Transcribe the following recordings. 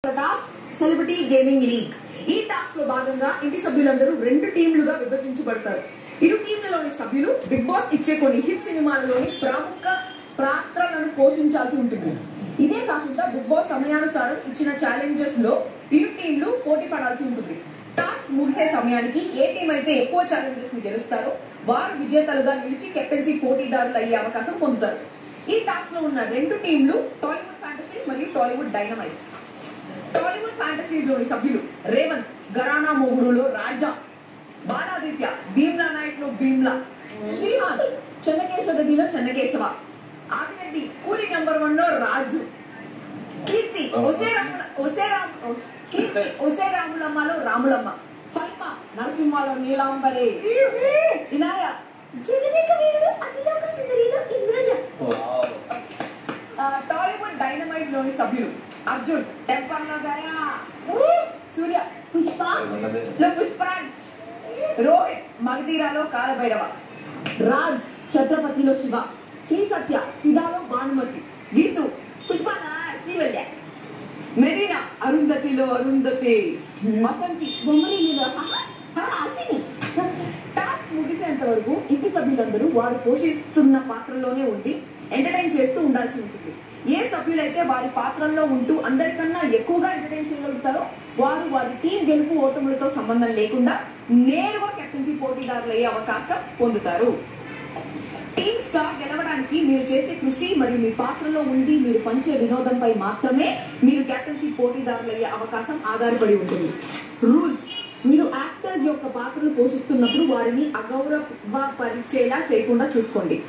task celebrity gaming league ఈ task లో భాగంగా ఇంటి సభ్యులందరూ రెండు టీంలుగా విభజించబడతారు ఇరు టీంలలోని సభ్యులు బిగ్ బాస్ ఇచ్చే కొన్ని హిట్ సినిమాలలోని ప్రముఖ పాత్రలను పోషించాల్సి ఉంటుంది ఇదే కాకుండా బిగ్ బాస్ సమయానుసారం ఇచ్చిన ఛాలెంజెస్ లో ఇరు టీంలు పోటీ పడాల్సి ఉంటుంది టాస్క్ ముగిసే సమయానికి ఏ టీం అయితే ఎక్కువ ఛాలెంజెస్ ని గెలుస్తారో వారు విజేతలుగా నిలిచి కెప్టెన్సీ పోటీదారులు అయ్యే అవకాశం పొందుతారు ఈ టాస్క్ లో ఉన్న రెండు టీంలు టాలీవుడ్ ఫ్యాంటసీస్ మరియు టాలీవుడ్ డైనమైట్స్ టాలీవుడ్ ఫ్యాంటసీస్ లోని సభ్యులు రేవంత్ గరానా మొగుడులో రాజా బాలాదిత్య భీమ్లా నాయక్ లో భీమ్లా శ్రీహాన్ చెన్నకేశ్వర రెడ్డిలో చెన్నకేశవ ఆదిరెడ్డి కూలీ నెంబర్ వన్ లో రాజు కీర్తి ఒసే రాముల ఒసే రామ్ కీర్తి ఒసే రాములమ్మలో రాములమ్మ ఫల్మ నరసింహలో నీలాంబరే వినాయ జగదేక వీరుడు అతిలోక సుందరిలో ఇంద్రజ ఆ, టాలీవుడ్ డైనమైజ్ లోని సభ్యులు అర్జున్ టెంపర్ లో దయా సూర్య పుష్ప లో పుష్పరాజ్ రోహిత్ మగధీరాలో కాలభైరవ రాజ్ ఛత్రపతిలో శివ శ్రీ సత్య ఫిదాలో భానుమతి గీతు పుష్పన శ్రీవల్య మెరీనా అరుంధతిలో అరుంధతి వసంతి బొమ్మరిలో హాసిని టాస్క్ ముగిసేంత వరకు ఇంటి సభ్యులందరూ వారు పోషిస్తున్న పాత్రలోనే ఉండి ఎంటర్టైన్ చేస్తూ ఉండాల్సి ఉంటుంది ఏ సభ్యులైతే వారి పాత్రల్లో ఉంటూ అందరికన్నా ఎక్కువగా ఎంటర్టైన్ చేయగలుగుతారో వారు వారి టీం గెలుపు ఓటములతో సంబంధం లేకుండా నేరుగా కెప్టెన్సీ పోటీదారులు అయ్యే అవకాశం పొందుతారు టీమ్స్ గా గెలవడానికి మీరు చేసే కృషి మరియు మీ పాత్రలో ఉండి మీరు పంచే వినోదంపై మాత్రమే మీరు కెప్టెన్సీ పోటీదారులు అయ్యే అవకాశం ఆధారపడి ఉంటుంది రూల్స్ మీరు యాక్టర్స్ యొక్క పాత్రలు పోషిస్తున్నప్పుడు వారిని అగౌరవపరిచేలా చేయకుండా చూసుకోండి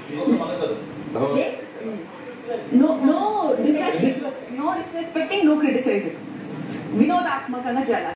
no no disrespect no disrespecting no criticising వినోదాత్మకంగా చేయాలి